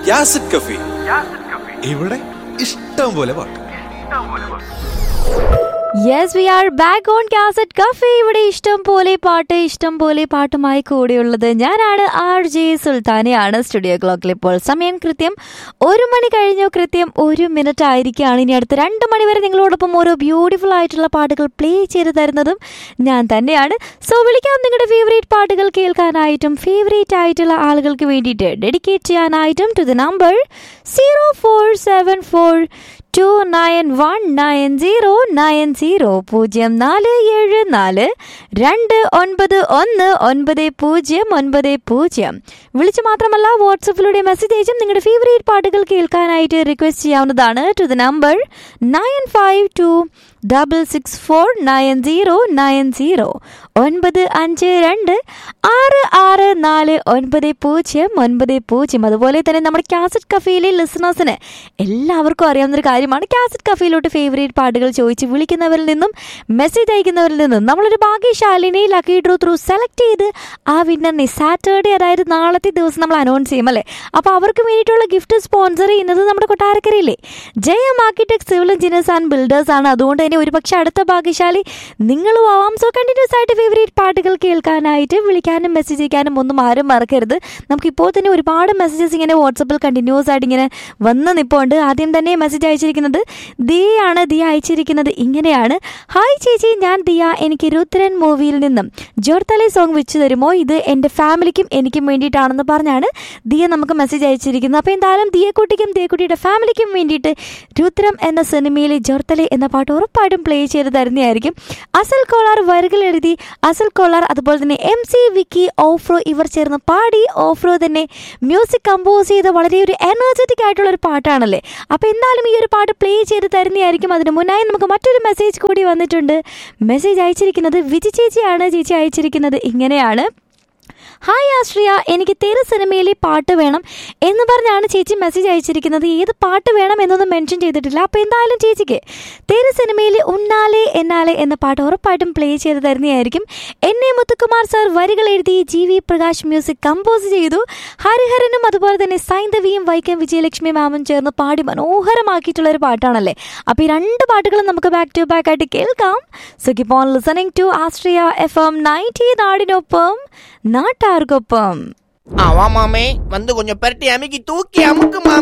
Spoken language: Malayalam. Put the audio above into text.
യാസിഡ് കഫി ഇവിടെ ഇഷ്ടം പോലെ പാട്ട് yes we are back on cassette cafe ഇവിടെ ഇഷ്ടം പോലെ പാട്ട് ഇഷ്ടം പോലെ പാട്ടുമായി കൂടെയുള്ളത് ഞാനാണ് ആർ ജെ സുൽത്താനയാണ് സ്റ്റുഡിയോ ക്ലോക്കിൽ ഇപ്പോൾ സമയം കൃത്യം ഒരു മണി കഴിഞ്ഞു കൃത്യം ഒരു മിനിറ്റ് ആയിരിക്കുകയാണ് ഇനി അടുത്ത രണ്ട് മണി വരെ നിങ്ങളോടൊപ്പം ഓരോ ബ്യൂട്ടിഫുൾ ആയിട്ടുള്ള പാട്ടുകൾ പ്ലേ ചെയ്ത് തരുന്നതും ഞാൻ തന്നെയാണ് സോ വിളിക്കാം നിങ്ങളുടെ ഫേവറേറ്റ് പാട്ടുകൾ കേൾക്കാനായിട്ടും ഫേവറേറ്റ് ആയിട്ടുള്ള ആളുകൾക്ക് വേണ്ടിയിട്ട് ഡെഡിക്കേറ്റ് ചെയ്യാനായിട്ടും to the number zero four seven four two nine one nine zero nine zero പൂജ്യം നാല് ഏഴ് നാല് രണ്ട് ഒൻപത് ഒന്ന് ഒൻപത് പൂജ്യം ഒൻപത് പൂജ്യം വിളിച്ച് മാത്രമല്ല വാട്സപ്പിലൂടെ മെസ്സേജ് അയച്ചും നിങ്ങളുടെ ഫേവറേറ്റ് പാട്ടുകൾ കേൾക്കാനായിട്ട് റിക്വസ്റ്റ് ചെയ്യാവുന്നതാണ് to the number nine five two double six four nine zero nine zero ഒൻപത് അഞ്ച് രണ്ട് ആറ് ആറ് നാല് ഒൻപത് പൂജ്യം ഒൻപത് പൂജ്യം അതുപോലെ തന്നെ നമ്മുടെ കാസറ്റ് കഫേയിലെ ലിസണേഴ്സിന് എല്ലാവർക്കും അറിയാവുന്നൊരു കാര്യമാണ് കാസറ്റ് കഫേയിലോട്ട് ഫേവറേറ്റ് പാട്ടുകൾ ചോദിച്ച് വിളിക്കുന്നവരിൽ നിന്നും മെസ്സേജ് അയക്കുന്നവരിൽ നിന്നും നമ്മളൊരു ഭാഗ്യശാലിനെ ലക്കി ഡ്രോ ത്രൂ സെലക്ട് ചെയ്ത് ആ വിന്നറിനെ സാറ്റർഡേ അതായത് നാളത്തെ ദിവസം നമ്മൾ അനൗൺസ് ചെയ്യും അല്ലേ അപ്പോൾ അവർക്ക് വേണ്ടിയിട്ടുള്ള ഗിഫ്റ്റ് സ്പോൺസർ ചെയ്യുന്നത് നമ്മുടെ കൊട്ടാരക്കരയില്ലേ Jayam architect civil engineers and builders ആണ് അതുകൊണ്ട് തന്നെ ഒരുപക്ഷെ അടുത്ത ഭാഗ്യശാലി നിങ്ങളും ആവാം സോ കണ്ടിന്യൂസ് ആയിട്ട് ഫേവറേറ്റ് പാട്ടുകൾ കേൾക്കാനായിട്ട് വിളിക്കാനും മെസ്സേജ് അയക്കാനും ഒന്നും ആരും മറക്കരുത് നമുക്കിപ്പോൾ തന്നെ ഒരുപാട് മെസ്സേജസ് ഇങ്ങനെ വാട്സപ്പിൽ കണ്ടിന്യൂസ് ആയിട്ട് ഇങ്ങനെ വന്ന് നിൽപ്പുണ്ട് ആദ്യം തന്നെ മെസ്സേജ് അയച്ചിരിക്കുന്നത് ദിയയാണ് ദിയ അയച്ചിരിക്കുന്നത് ഇങ്ങനെയാണ് ഹായ് ചേച്ചി ഞാൻ ദിയ എനിക്ക് രുദ്രൻ മൂവിയിൽ നിന്നും ജോർത്തലെ സോങ് വെച്ച് തരുമോ ഇത് എൻ്റെ ഫാമിലിക്കും എനിക്കും വേണ്ടിയിട്ടാണെന്ന് പറഞ്ഞാണ് ദിയ നമുക്ക് മെസ്സേജ് അയച്ചിരിക്കുന്നത് അപ്പോൾ എന്തായാലും ദിയക്കുട്ടിക്കും ദിയക്കുട്ടിയുടെ ഫാമിലിക്കും വേണ്ടിയിട്ട് രുദ്രം എന്ന സിനിമയിലെ ജോർത്തലെ എന്ന പാട്ട് ഉറപ്പായിട്ടും പ്ലേ ചെയ്ത് തരുന്നതായിരിക്കും അസൽ കോളാർ വരികൾ എഴുതി അസൽ കോളാർ അതുപോലെ തന്നെ എം സി വിക്കി ഓഫ്രോ ഇവർ ചേർന്ന് പാടി ഓഫ്രോ തന്നെ മ്യൂസിക് കമ്പോസ് ചെയ്ത വളരെ ഒരു എനർജറ്റിക് ആയിട്ടുള്ള ഒരു പാട്ടാണല്ലേ അപ്പോൾ എന്തായാലും ഈ ഒരു പാട്ട് പ്ലേ ചെയ്ത് തരുന്നതായിരിക്കും അതിന് മുന്നായി നമുക്ക് മറ്റൊരു മെസ്സേജ് കൂടി വന്നിട്ടുണ്ട് മെസ്സേജ് അയച്ചിരിക്കുന്നത് വിജി ചേച്ചിയാണ് ചേച്ചി അയച്ചിരിക്കുന്നത് ഇങ്ങനെയാണ് ഹായ് ആശ്രിയ എനിക്ക് തെരു സിനിമയിലെ പാട്ട് വേണം എന്ന് പറഞ്ഞാണ് ചേച്ചി മെസ്സേജ് അയച്ചിരിക്കുന്നത് ഏത് പാട്ട് വേണം എന്നൊന്നും മെൻഷൻ ചെയ്തിട്ടില്ല അപ്പോൾ എന്തായാലും ചേച്ചിക്ക് തെരു സിനിമയിലെ ഉണ്ണാലെ എന്നാലെ എന്ന പാട്ട് ഉറപ്പായിട്ടും പ്ലേ ചെയ്ത് തരുന്നതായിരിക്കും എന്നെ മുത്തുകുമാർ സാർ വരികൾ എഴുതി G V Prakash music compose ചെയ്തു ഹരിഹരനും അതുപോലെ തന്നെ സൈന്ധവിയും വൈക്കം വിജയലക്ഷ്മി മാമും ചേർന്ന് പാടി മനോഹരമാക്കിയിട്ടുള്ള ഒരു പാട്ടാണല്ലേ അപ്പോൾ ഈ രണ്ട് പാട്ടുകളും നമുക്ക് ബാക്ക് ടു ബാക്ക് ആയിട്ട് കേൾക്കാം so keep on listening to Astria F M ninety നാടിനൊപ്പം നാട്ടാർക്കൊപ്പം ஆமா மாமே வந்து கொஞ்சம் பரட்டி அமைக்கி தூக்கி அமுக்கு மாமே